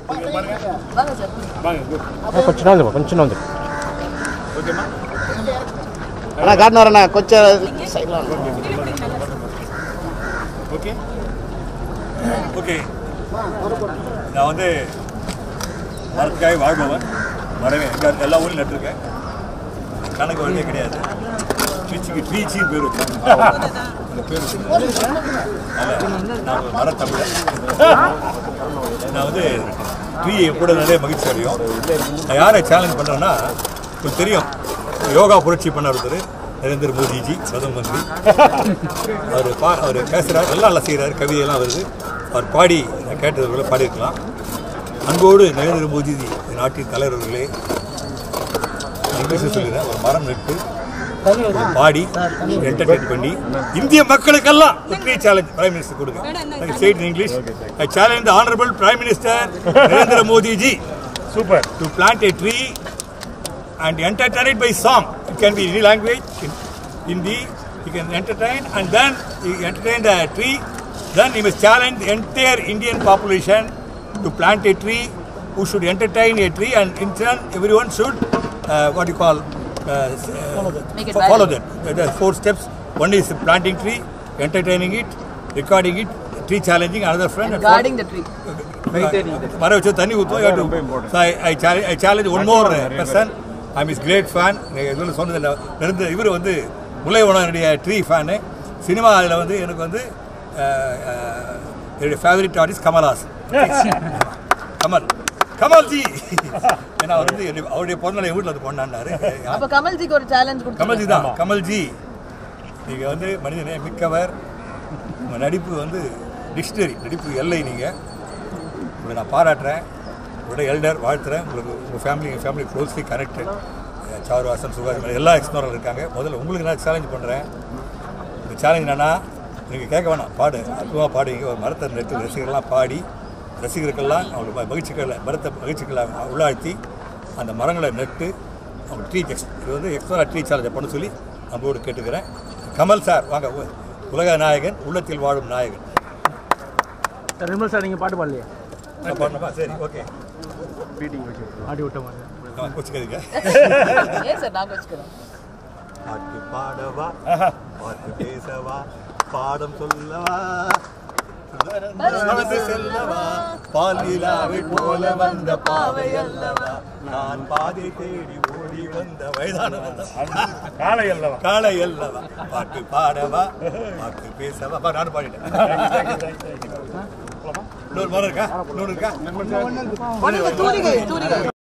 வாங்க சார் కొంచెం నాంది కొంచెం నాంది அண்ணா காட்டினு வரேண்ணா கொஞ்சம் சைடில் ஓகே ஓகே நான் வந்து மரத்துக்காக வாழ்பவன் மரமே எங்க எல்லா ஊர்லையும் நட்டுருக்கேன் கணக்கு வழியே கிடையாது ட்ரீச்சிக்கு ட்ரீச்சி பேர் வச்சேன். அந்த பேர் வச்சிருக்கேன். அதனால நான் ஒரு மரத்தமிழன் நான் வந்து ட்ரீ கூட நிறைய மகிழ்ச்சி அடையும் நான் யாரை சேலஞ்ச் பண்ணுறேன்னா உங்களுக்கு தெரியும் யோகா புரட்சி பண்ண ஒருத்தர் நரேந்திர மோடிஜி பிரதம மந்திரி அவர் பா அவர் பேசுகிறார் நல்லா நல்லா செய்கிறார் கவிதையெல்லாம் வருது அவர் பாடி நான் கேட்டது போல பாடியிருக்கலாம் அன்போடு நரேந்திர மோடிஜி இந்த நாட்டின் தலைவர்களே இங்கிலீஷில் சொல்லிடுறேன் ஒரு மரம் நட்டு ஒரு பாடி என்டர்டைன் பண்ணி இந்திய மக்களுக்கெல்லாம் வெற்றி சேலஞ்ச் பிரைம் மினிஸ்டர் கொடுங்க state in English I challenge the honourable prime minister Narendra Modiji super to plant a tree and entertain it by song. It can be any language, in Hindi, you can entertain and then you entertain the tree. Then you must challenge the entire Indian population to plant a tree who should entertain a tree and in turn everyone should, uh, what you call, uh, s- uh, Make it fo- follow valid. that. There are four steps. One is planting tree, entertaining it, recording it, tree challenging another friend. and guarding the tree மர வச்சு தண்ணி ஊற்றுவோம் I I challenge one more person I miss great fan இதில் சொன்னது இல்லை இருந்த இவர் வந்து முல்லை உணவனுடைய ட்ரீ ஃபேனு சினிமா அதில் வந்து எனக்கு வந்து அஹ், அஹ், என்னுடைய ஃபேவரட் ஆர்டிஸ்ட் கமல்ஹாசன் கமல் கமல்ஜி ஏன்னா அவர் வந்து என்னுடைய- அவருடைய பிறந்தநாள் என் வீட்டில் வந்து கொண்டாடினாரு அப்ப கமல்ஜிக்கு ஒரு சேலஞ்ச் கமல்ஜி கொடுத்து தான் கமல்ஜி நீங்கள் வந்து மனிதனே மிக்கவர் உங்கள் நடிப்பு வந்து டிக்ஷனரி நடிப்பு எல்லை நீங்கள் உங்களை நான் பாராட்டுறேன் உங்களோட எல்டர் வாழ்த்துறேன் உங்களுக்கு உங்கள் ஃபேமிலி எங்கள் family closely connected Charu Haasan சுகாஸ் எல்லா எக்ஸ்ப்ளோரர் இருக்காங்க முதல்ல உங்களுக்கு நான் சேலஞ்ச் பண்ணுறேன் இந்த சேலஞ்ச் என்னன்னா நீங்கள் கேட்க வேணாம் பாடு அற்புதமாக பாடுவீங்க ஒரு மரத்தை நட்டு ரசிகர்கள்லாம் பாடி ரசிகர்கள்லாம் அவங்களுக்கு ம- மகிழ்ச்சிகளை மரத்தை மகிழ்ச்சிகளை உள்ளாழ்த்தி அந்த மரங்களை நட்டு அவங்க ட்ரீ எக்ஸ் இது வந்து எக்ஸ்ட்ரா ட்ரீ சேலஞ்சை பண்ண சொல்லி நம்மளோடு கேட்டுக்கிறேன் கமல் சார் வாங்க உ- உலக நாயகன் உள்ளத்தில் வாழும் நாயகன் నిర్మల్ సార్ ఇంక పాట పాడలే நான் பாடணுமா சரி ஓகே ஆடி விட்ட மாதிரி வச்சுக்கிறீங்க ஏன் சார் நாங்க வச்சுக்கிறோம் பாட்டு பாடவா பாட்டு பேசவா பாடம் சொல்லவா நடந்து செல்லவா பாலிலாவை போல வந்த பாவை அல்லவா நான் பாதை தேடி ஓடி வந்த வயதானவன் కాళ ఎల్లవా காலை அல்லவா பாட்டு பாடவா பாட்டு பேசவா அப்பா, நானும் பாடிட்டேன் இன்னொரு மரம் இருக்கா இன்னொரு இருக்கா தூரிகை தூரிகை